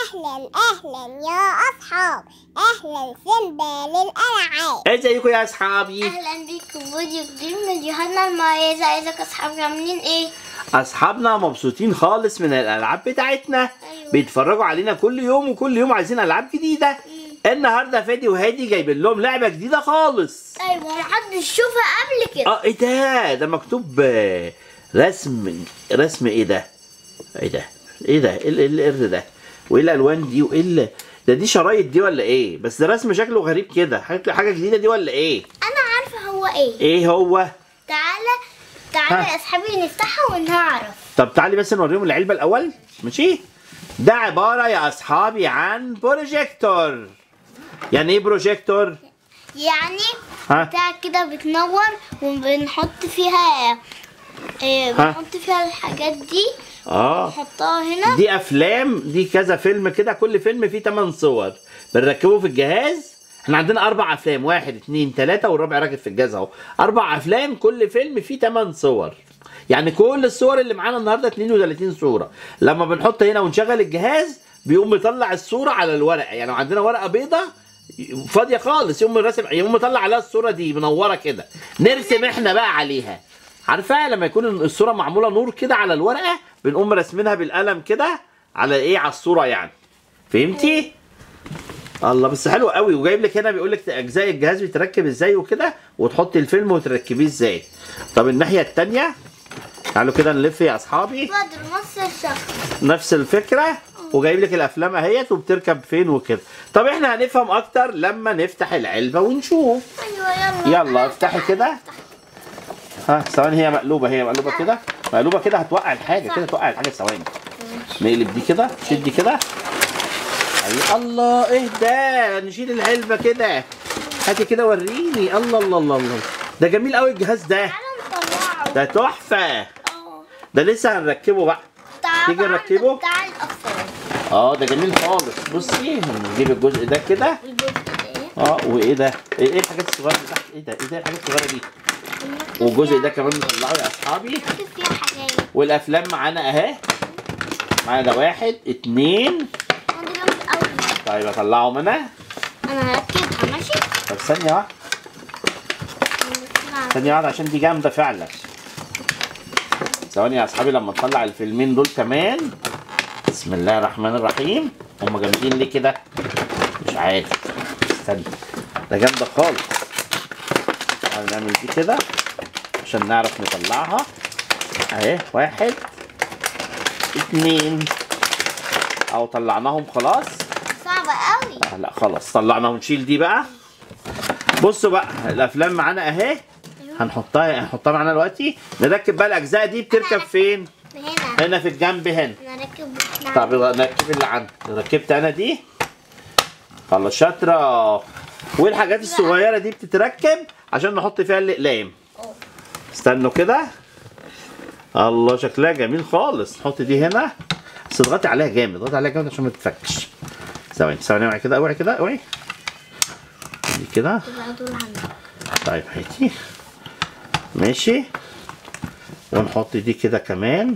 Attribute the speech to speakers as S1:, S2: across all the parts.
S1: أهلا أهلا يا أصحاب أهلا سيمبا للألعاب
S2: ازيكم يا اصحابي
S1: أهلا بيكم فيديو جديد من جهنم المميزة ازيك أصحابي عاملين إيه؟
S2: اصحابنا مبسوطين خالص من الالعاب بتاعتنا
S1: أيوة.
S2: بيتفرجوا علينا كل يوم وكل يوم عايزين العاب جديده النهارده فادي وهادي جايبين لهم لعبه جديده خالص
S1: أيوة محدش شوفها قبل كده
S2: اه ايه ده ده مكتوب آه، رسم رسم ايه ده ايه ده ايه ده ايه ال- إيه القرد ده وايه الالوان دي وايه ال- ده دي شرايط دي ولا ايه بس ده رسم شكله غريب كده حاجه حاجة جديده دي ولا ايه
S1: أنا عارفة هو إيه
S2: ايه هو
S1: تعالى تعالى
S2: ها.
S1: يا أصحابي نفتحها ونعرف
S2: طب تعالي بس نوريهم العلبه الاول ماشي ده عباره يا اصحابي عن بروجيكتور يعني ايه بروجيكتور
S1: يعني
S2: ها
S1: بتاع كده بتنور وبنحط فيها إيه
S2: ها.
S1: بنحط فيها الحاجات دي
S2: اه
S1: نحطها هنا
S2: دي افلام دي كذا فيلم كده كل فيلم فيه 8 صور بنركبه في الجهاز احنا عندنا اربع افلام واحد اتنين تلاتة والرابع راكب في الجهاز اهو اربع افلام كل فيلم فيه 8 صور يعني كل الصور اللي معانا النهارده 32 صوره لما بنحط هنا ونشغل الجهاز بيقوم مطلع الصوره على الورقه يعني لو عندنا ورقه بيضه فاضيه خالص يقوم الرسم يقوم مطلع عليها الصوره دي منوره كده نرسم احنا بقى عليها عارفه لما يكون الصوره معموله نور كده على الورقه بنقوم راسمينها بالقلم كده على ايه على الصوره يعني فهمتي الله بس حلو قوي وجايب لك هنا بيقول لك اجزاء الجهاز بيتركب ازاي وكده وتحطي الفيلم وتركبيه ازاي طب الناحيه التانية تعالوا كده نلف يا اصحابي
S1: بدر نص الشخص
S2: نفس الفكره وجايب لك الافلام اهيت وبتركب فين وكده طب احنا هنفهم اكتر لما نفتح العلبه ونشوف
S1: ايوه يلا
S2: يلا افتحي كده ها ثواني هي مقلوبه هي مقلوبه كده مقلوبه كده هتوقع الحاجه كده توقع الحاجه ثواني نقلب دي كده شدي كده اي الله ايه ده نشيل العلبه كده هاتي كده وريني الله الله الله الله ده جميل قوي الجهاز ده
S1: تعالى نطلعه
S2: ده تحفه
S1: اه
S2: ده لسه هنركبه بقى تيجي
S1: طبعا
S2: نركبه؟
S1: بتاع الاطفال
S2: اه ده جميل خالص بصي نجيب الجزء ده كده
S1: الجزء ده
S2: اه وايه ده ايه إيه الحاجات الصغيره اللي تحت ايه ده ايه ده الحاجات الصغيره دي والجزء ده كمان نطلعه يا اصحابي
S1: نكتب فيها حاجات
S2: والافلام معانا اهي معانا ده واحد اتنين
S1: انا دي جنب قوي
S2: طيب اطلعهم انا
S1: انا هركبها ماشي
S2: طب ثانيه واحده ثانيه واحده عشان دي جامده فعلا ثواني يا اصحابي لما نطلع الفيلمين دول كمان بسم الله الرحمن الرحيم هم جامدين ليه كده مش عارف استنى ده جامده خالص هنعمل دي كده عشان نعرف نطلعها اهي واحد اتنين او طلعناهم خلاص
S1: صعبة قوي
S2: آه لا خلاص طلعناهم نشيل دي بقى بصوا بقى الافلام معانا اهي هنحطها هنحطها معانا دلوقتي نركب بقى الاجزاء دي بتركب فين
S1: هنا
S2: هنا في الجنب هنا
S1: انا راكب
S2: طب يبقى نركب اللي عندي ركبت انا دي خلاص شاطره والحاجات الصغيره دي بتتركب عشان نحط فيها الاقلام استنوا كده الله شكلها جميل خالص نحط دي هنا بس اضغطي عليها جامد اضغطي عليها جامد عشان ما تتفكش ثواني ثواني اوعي كده اوعي كده اوعي دي كده
S1: يبقى دول عندي
S2: طيب هاتي ماشي ونحط دي كده كمان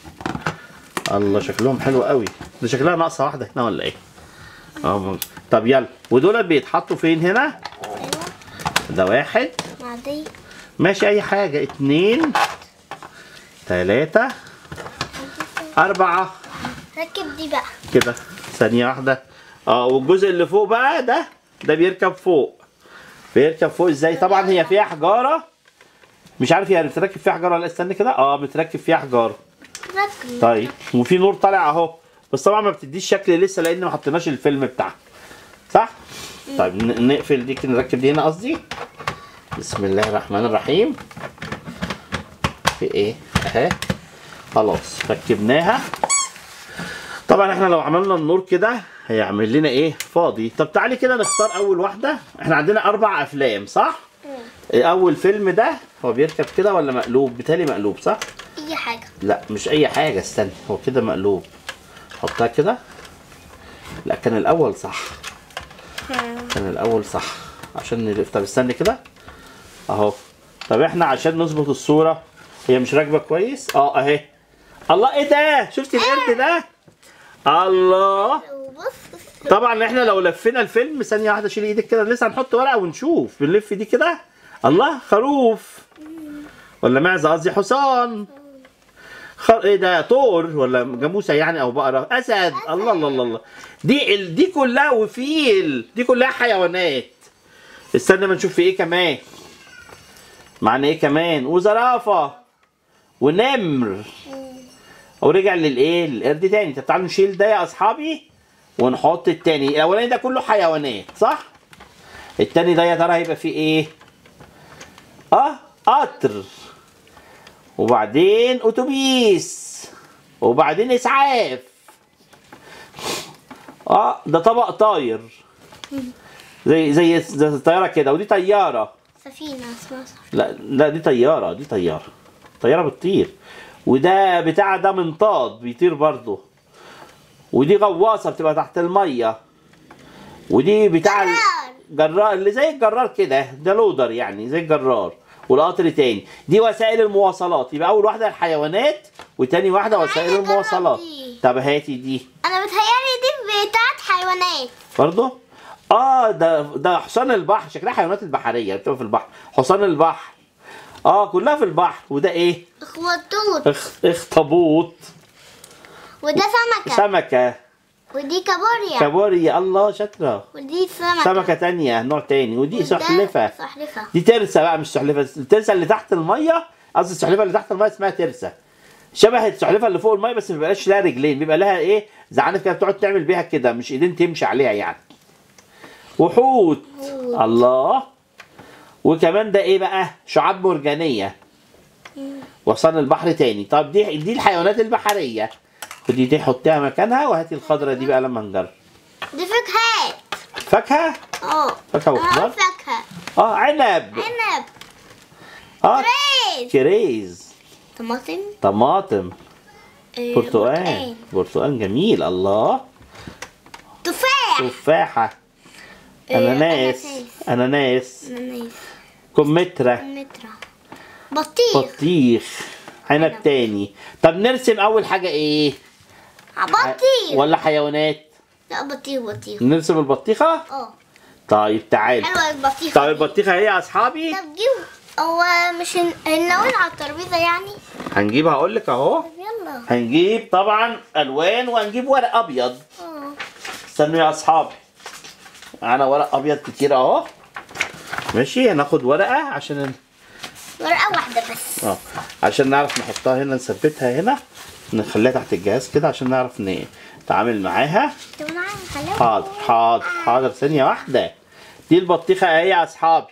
S2: الله شكلهم حلو قوي ده شكلها ناقصه واحده هنا ولا ايه اه مم. طب يلا ودول بيتحطوا فين هنا
S1: ايوه
S2: ده واحد
S1: مع دي
S2: ماشي اي حاجه اتنين تلاتة أربعة
S1: ركب دي بقى
S2: كده ثانية واحدة اه والجزء اللي فوق بقى ده ده بيركب فوق بيركب فوق ازاي طبعا هي فيها حجارة مش عارف هي بتركب فيها حجارة ولا لا استنى كده اه بتركب فيها حجارة
S1: ركب
S2: طيب وفي نور طالع اهو بس طبعا ما بتديش شكل لسه لان ما حطيناش الفيلم بتاعها صح طيب ن- نقفل دي كده نركب دي هنا قصدي بسم الله الرحمن الرحيم في ايه اهي خلاص ركبناها طبعا احنا لو عملنا النور كده هيعمل لنا ايه فاضي طب تعالي كده نختار اول واحده احنا عندنا اربع افلام صح اول فيلم ده هو بيركب كده ولا مقلوب بالتالي مقلوب صح
S1: اي حاجة
S2: لا مش اي حاجه استنى هو كده مقلوب حطها كده لا كان الاول صح كان الاول صح عشان نلف طب استنى كده اهو طب احنا عشان نظبط الصوره هي مش راكبه كويس اه اهي الله ايه ده شفتي القرد ده الله
S1: وبص
S2: طبعا احنا لو لفينا الفيلم ثانيه واحده شيل ايدك كده لسه هنحط ورقه ونشوف بنلف دي كده الله خروف ولا معزه قصدي حصان خر... ايه ده طور ولا جاموسه يعني او بقره اسد الله الله الله الله دي ال... دي كلها وفيل دي كلها حيوانات استنى ما نشوف في ايه كمان معنا ايه كمان وزرافه ونمر ورجع للايه للقرد تاني طب تعالوا نشيل ده يا اصحابي ونحط التاني الاولاني ده كله حيوانات صح التاني ده يا ترى هيبقى فيه ايه اه قطر وبعدين اتوبيس وبعدين اسعاف اه ده طبق طاير زي زي زي الطياره كده ودي طياره
S1: سفينة اسمها صح
S2: لا لا دي طياره دي طياره طياره بتطير وده بتاع ده منطاد بيطير برضه ودي غواصه بتبقى تحت الميه ودي بتاع ال-
S1: جرار.
S2: جرار اللي زي الجرار كده ده لودر يعني زي الجرار والقطر تاني دي وسائل المواصلات يبقى اول واحده الحيوانات وتاني واحده وسائل
S1: عايزة أجرب
S2: المواصلات
S1: دي.
S2: طب هاتي دي
S1: انا بتهيألي دي بتاعت حيوانات
S2: برضه اه ده ده حصان البحر شكلها حيوانات البحريه بتبقى في البحر حصان البحر اه كلها في البحر وده ايه
S1: اخواتوت
S2: اخ اخطبوط
S1: وده سمكة
S2: سمكه
S1: ودي كابوريا
S2: كابوريا الله شاطره
S1: ودي سمكة
S2: سمكه تانية نوع تاني ودي
S1: وده
S2: سلحفه
S1: سلحفة
S2: دي ترسه بقى مش سلحفه الترسه اللي تحت الميه قصدي السلحفه اللي تحت الميه اسمها ترسه شبه السلحفه اللي فوق الميه بس ما بيبقاش لها رجلين بيبقى لها ايه زعنف كده بتقعد تعمل بيها كده مش ايدين تمشي عليها يعني وحوت
S1: حوت.
S2: الله وكمان ده ايه بقى شعاب مرجانيه وصلنا البحر تاني طب دي دي الحيوانات البحريه خدي دي حطيها مكانها وهاتي الخضره دي بقى لما نجرب
S1: دي فاكهات
S2: فاكهه
S1: اه
S2: فاكهه
S1: اه
S2: وخضار
S1: فاكهة
S2: اه عنب
S1: عنب
S2: اه
S1: ريز
S2: كريز
S1: طماطم
S2: طماطم
S1: آه،
S2: برتقال برتقال جميل الله
S1: تفاح
S2: تفاحة
S1: آه،
S2: أناناس
S1: أناناس.
S2: أناناس
S1: أناناس
S2: كمثرى
S1: مترا بطيخ
S2: بطيخ عنب تاني طب نرسم أول حاجة إيه؟
S1: بطيخ
S2: ولا حيوانات؟
S1: لا بطيخ بطيخ
S2: نرسم البطيخة؟
S1: اه
S2: طيب تعال
S1: حلوة البطيخة
S2: طب
S1: دي.
S2: البطيخة هي يا أصحابي
S1: طب جيب هو مش هن- هنلون على الترابيزة يعني
S2: هنجيب هقول لك أهو
S1: طب يلا
S2: هنجيب طبعا ألوان وهنجيب ورق أبيض
S1: اه
S2: استنوا يا أصحابي معانا ورق أبيض كتير أهو ماشي هناخد ورقة عشان
S1: ورقة واحدة بس
S2: اه عشان نعرف نحطها هنا نثبتها هنا نخليها تحت الجهاز كده عشان نعرف نتعامل معاها
S1: طب انا عايز اخليها
S2: حاضر حاضر حاضر ثانية واحدة دي البطيخة اهي يا اصحابي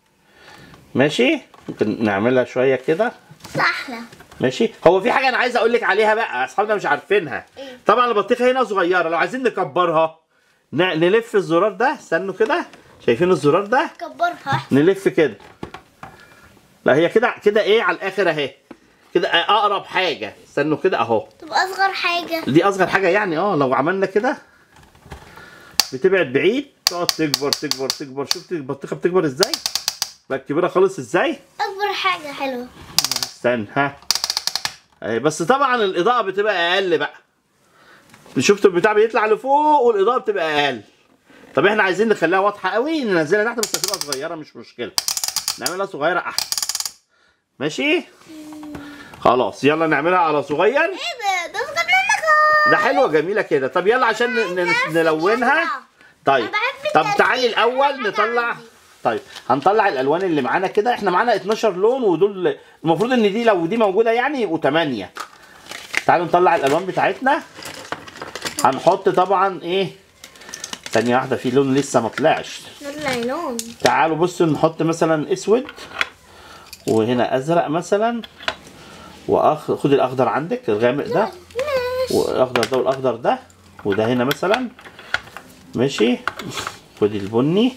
S2: ماشي ممكن نعملها شوية كده
S1: احلى
S2: ماشي هو في حاجة انا عايز اقول لك عليها بقى اصحابنا مش عارفينها
S1: إيه؟
S2: طبعا البطيخة هنا صغيرة لو عايزين نكبرها ن- نلف الزرار ده استنوا كده شايفين الزرار ده
S1: كبرها
S2: نلف كده لا هي كده كده ايه على الاخر اهي كده اقرب حاجه استنوا كده اهو
S1: طب اصغر حاجة
S2: دي اصغر حاجه يعني اه لو عملنا كده بتبعد بعيد تقعد تكبر تكبر تكبر شفت البطيخه بتكبر ازاي بقت كبيره خالص ازاي
S1: اكبر حاجة حلوة
S2: استنى ها اهي بس طبعا الاضاءه بتبقى اقل بقى شفتوا البتاع بيطلع لفوق والاضاءه بتبقى اقل طب احنا عايزين نخليها واضحه قوي ننزلها تحت بس هتبقى صغيره مش مشكله نعملها صغيره احسن ماشي خلاص يلا نعملها على صغير
S1: ايه ده ده اصغر منك اهو
S2: ده حلوه جميله كده طب يلا عشان ن- ن- نلونها طيب
S1: أنا بحب
S2: طب
S1: الترتيب.
S2: تعالي الاول
S1: أنا
S2: نطلع
S1: عندي.
S2: طيب هنطلع الالوان اللي معانا كده احنا معانا 12 لون ودول المفروض ان دي لو دي موجوده يعني يبقوا 8 تعالوا نطلع الالوان بتاعتنا هنحط طبعا ايه ثانيه واحده في لون لسه ما طلعش
S1: نطلع لون
S2: تعالوا بصوا نحط مثلا اسود وهنا ازرق مثلا واخ خد الاخضر عندك الغامق ده والاخضر ده والاخضر ده وده هنا مثلا ماشي خد البني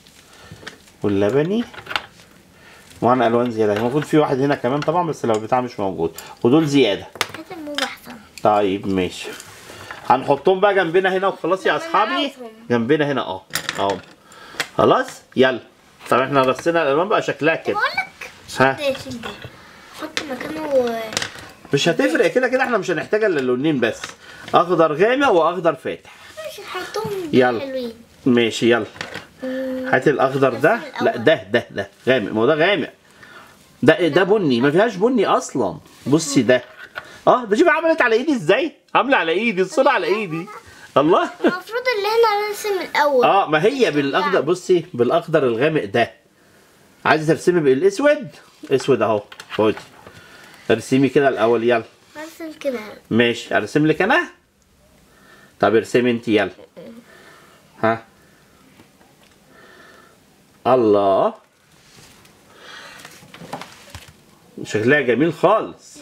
S2: واللبني ومعانا الوان زياده المفروض في واحد هنا كمان طبعا بس لو البتاع مش موجود ودول زياده
S1: هات الموز احسن
S2: طيب ماشي هنحطهم بقى جنبنا هنا وخلاص يا
S1: طب أنا
S2: اصحابي
S1: عاوزهم.
S2: جنبنا هنا اه اهو خلاص يلا طب احنا رصينا الالوان بقى شكلها كده
S1: بقول لك
S2: ها
S1: ده شيل ده حط مكانه
S2: مش هتفرق كده كده احنا مش هنحتاج الا اللونين بس اخضر غامق واخضر فاتح
S1: مش هحطهم
S2: يلا.
S1: حلوين
S2: ماشي يلا هات الاخضر ده
S1: بس الأول.
S2: لا ده ده ده غامق ما هو ده غامق ده ده بني ما فيهاش بني اصلا بصي ده اه ده شوفي عملت على ايدي ازاي عامله على ايدي الصوره على ايدي الله
S1: المفروض اللي احنا نرسم الاول
S2: اه ما هي بالاخضر بصي بالاخضر الغامق ده عايزه ترسمي بالاسود اسود اهو خدي ارسمي كده الاول يلا
S1: نرسم كده
S2: ماشي ارسم لك انا طب ارسمي انت يلا ها الله شكلها جميل خالص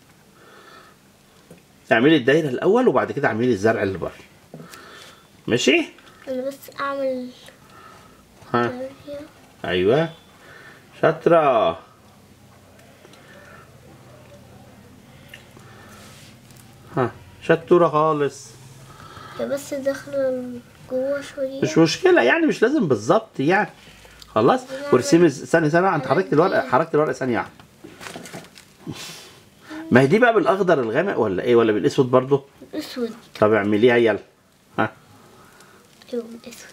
S2: اعملي الدايره الاول وبعد كده اعملي الزرع اللي بره ماشي
S1: انا بس اعمل
S2: ها ايوه شاطره ها شطوره خالص
S1: بس داخله جوه شويه
S2: مش مشكله يعني مش لازم بالظبط يعني خلاص وارسمي ثانيه ثانيه انت حركت الورقه حركت الورقه ثانيه واحده ما هي دي بقى بالاخضر الغامق ولا ايه ولا بالاسود برضو
S1: اسود
S2: طب اعمليها يلا ها
S1: ايوه اسود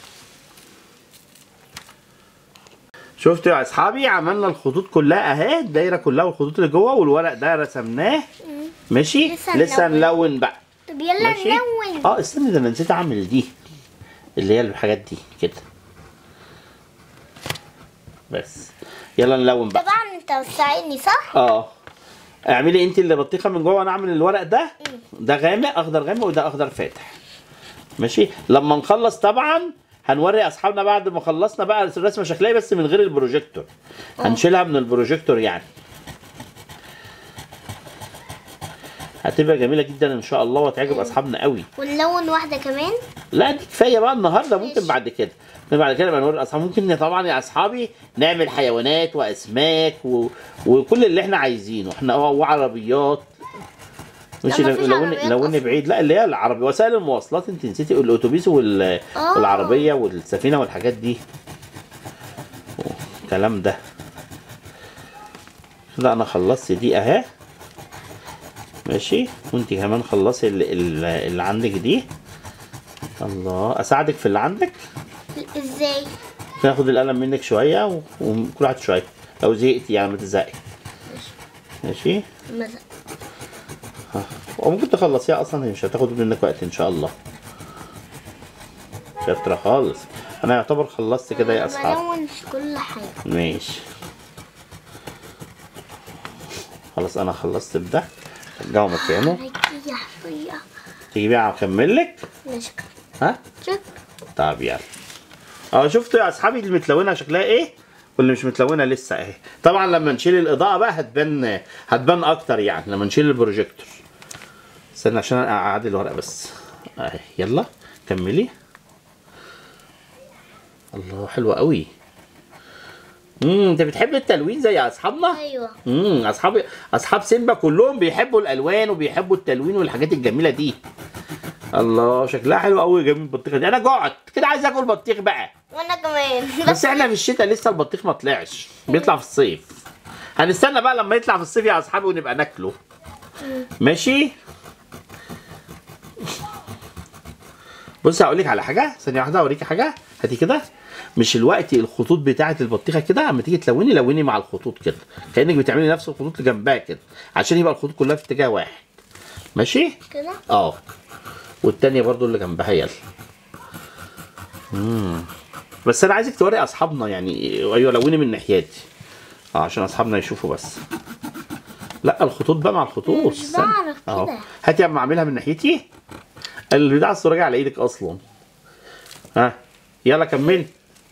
S2: شفتوا يا اصحابي عملنا الخطوط كلها اهي الدايره كلها والخطوط اللي جوه والورق ده رسمناه ماشي
S1: لسه
S2: لسه
S1: نلون.
S2: نلون بقى
S1: طب يلا
S2: ماشي
S1: نلون
S2: اه استني ده انا نسيت اعمل دي اللي هي الحاجات دي كده بس يلا نلون بقى
S1: طبعا انت بتساعدني صح؟
S2: اه اعملي انت اللي بطيخه من جوه وانا اعمل الورق ده ده غامق اخضر غامق وده اخضر فاتح ماشي لما نخلص طبعا هنوري اصحابنا بعد ما خلصنا بقى الرسمه شكلها بس من غير البروجيكتور هنشيلها من البروجيكتور يعني هتبقى جميله جدا ان شاء الله وتعجب اصحابنا قوي
S1: ونلون واحده كمان
S2: لا دي كفايه بقى النهارده ممكن
S1: ماشي.
S2: بعد كده ممكن بعد كده نبقى نوري الاصحاب ممكن طبعا يا اصحابي نعمل حيوانات واسماك و... وكل اللي احنا عايزينه احنا اه وعربيات مش
S1: لا، مفيش
S2: لو
S1: عربيات
S2: لو
S1: أصلاً.
S2: بعيد لا اللي هي العربي وسائل المواصلات انت نسيتي الاتوبيس وال...
S1: آه.
S2: والعربيه والسفينه والحاجات دي الكلام ده لا انا خلصت دي اهي ماشي وانت كمان خلصي اللي, اللي اللي عندك دي الله اساعدك في اللي عندك
S1: ازاي؟
S2: ممكن اخد القلم منك شويه و- وكل واحد شويه لو زهقتي يعني ما تزهقي ماشي
S1: مثلا
S2: وممكن تخلصيها اصلا هي مش هتاخد منك وقت ان شاء الله شاطره خالص انا يعتبر خلصت كده يا اصحاب
S1: بلون في كل حاجه
S2: ماشي خلاص انا خلصت بده رجعه مكانه
S1: هيجي شويه
S2: تجيبيه اكمل لك
S1: ماشي
S2: ها
S1: شوف
S2: طب يلا اه شفتوا يا اصحابي المتلونه شكلها ايه واللي مش متلونه لسه اهي طبعا لما نشيل الاضاءه بقى هتبان هتبان اكتر يعني لما نشيل البروجيكتور استنى عشان اعدل الورقه بس اهي يلا كملي الله حلوه قوي امم انت بتحب التلوين زي اصحابنا
S1: ايوه
S2: امم اصحاب اصحاب سيمبا كلهم بيحبوا الالوان وبيحبوا التلوين والحاجات الجميله دي الله شكلها حلو قوي جميل البطيخه دي انا جعت كده عايز اكل بطيخ بقى
S1: وانا كمان
S2: بس احنا في الشتاء لسه البطيخ ما طلعش بيطلع في الصيف هنستنى بقى لما يطلع في الصيف يا اصحابي ونبقى ناكله ماشي بص هقول لك على حاجه ثانيه واحده اوريكي حاجه هاتي كده مش الوقت الخطوط بتاعه البطيخه كده اما تيجي تلوني لوني مع الخطوط كده كانك بتعملي نفس الخطوط اللي جنبها كده عشان يبقى الخطوط كلها في اتجاه واحد ماشي
S1: كده
S2: اه والتانية برضو اللي جنبها يلا مم. بس انا عايزك توري اصحابنا يعني ايوه لوني من ناحيتي اه عشان اصحابنا يشوفوا بس لا الخطوط بقى مع الخطوط
S1: مش
S2: استنى.
S1: بعرف
S2: اهو
S1: كده.
S2: هاتي اما اعملها من ناحيتي البتاع الصورة على ايدك اصلا ها يلا كملي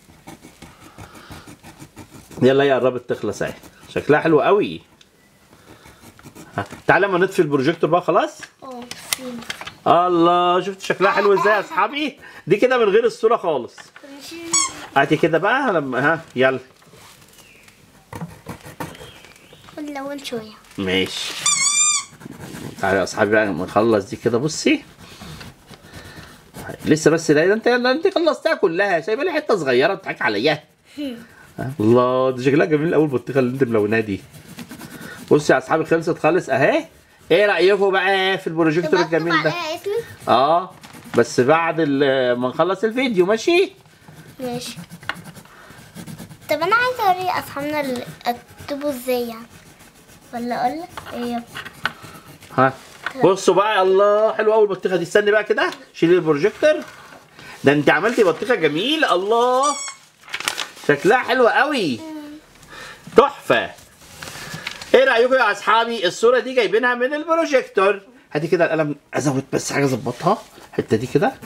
S2: يلا هي قربت تخلص اهي شكلها حلو قوي ها تعالى اما نطفي البروجيكتور بقى خلاص
S1: اه فين
S2: الله شفت شكلها حلو ازاي يا اصحابي دي كده من غير الصوره خالص
S1: ماشي
S2: هاتي كده بقى لما ها يلا
S1: ونلون شويه
S2: ماشي تعالى يا اصحابي بقى نخلص دي كده بصي لسه بس لا ده انت ده انت خلصتها كلها سايبه لي حته صغيره بتضحك عليا الله دي شكلها جميل قوي البطيخه اللي انت ملوناها دي بصي يا اصحابي خلصت خالص اهي ايه رايكم بقى في البروجيكتور
S1: تبقى اكتب
S2: الجميل ده
S1: عليها اسمي
S2: اه بس بعد ال- ما نخلص الفيديو ماشي
S1: ماشي طب انا عايزه اوري اصحابنا اللي اكتبوا ازاي يعني ولا اقول لك ايه
S2: ها بصوا بقى الله حلوه قوي البطيخه دي استني بقى كده شيلي البروجيكتور ده انت عملتي بطيخه جميله الله شكلها حلوه قوي تحفه ايه رايكم يا اصحابي الصوره دي جايبينها من البروجيكتور هاتي كده القلم ازود بس حاجه اظبطها الحته دي كده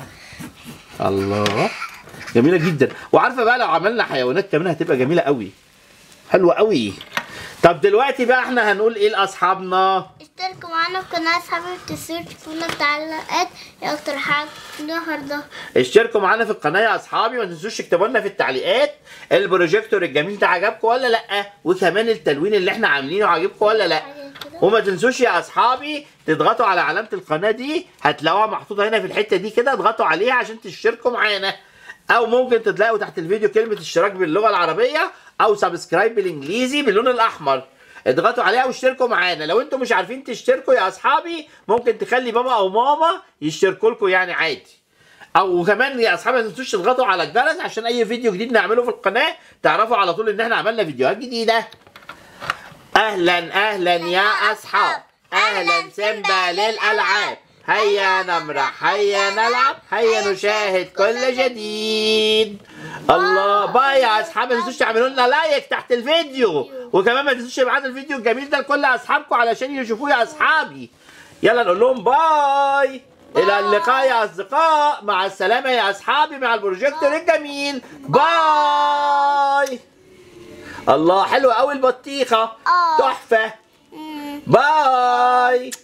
S2: الله جميله جدا وعارفه بقى لو عملنا حيوانات كمان هتبقى جميله قوي حلوه قوي طب دلوقتي بقى احنا هنقول ايه لاصحابنا
S1: اشتركوا معانا في قناه اصحابي التسويق تشوفونا التعليقات ايه اكتر حاجه النهارده
S2: اشتركوا معانا في القناه يا اصحابي ما تنسوش تكتبوا لنا في التعليقات البروجيكتور الجميل ده عجبكم ولا لا وكمان التلوين اللي احنا عاملينه عجبكم ولا لا وما تنسوش يا اصحابي تضغطوا على علامه القناه دي هتلاقوها محطوطه هنا في الحته دي كده اضغطوا عليها عشان تشتركوا معانا او ممكن تلاقوا تحت الفيديو كلمه اشتراك باللغه العربيه او سبسكرايب بالانجليزي باللون الاحمر اضغطوا عليها واشتركوا معانا لو انتم مش عارفين تشتركوا يا اصحابي ممكن تخلي بابا او ماما يشتركوا لكم يعني عادي او كمان يا اصحابي ما تنسوش تضغطوا على الجرس عشان اي فيديو جديد نعمله في القناه تعرفوا على طول ان احنا عملنا فيديوهات جديده اهلا اهلا يا اصحاب اهلا سيمبا للالعاب هيا نمرح هيا نلعب هيا نشاهد كل جديد الله باي يا اصحاب ما تنسوش تعملوا لنا لايك تحت الفيديو وكمان ما تنسوش تبعتوا الفيديو الجميل ده لكل اصحابكم علشان يشوفوه يا اصحابي يلا نقول لهم باي الى اللقاء يا اصدقاء مع السلامه يا اصحابي مع البروجيكتور الجميل باي الله حلوه قوي البطيخه
S1: آه.
S2: تحفه
S1: مم.
S2: باي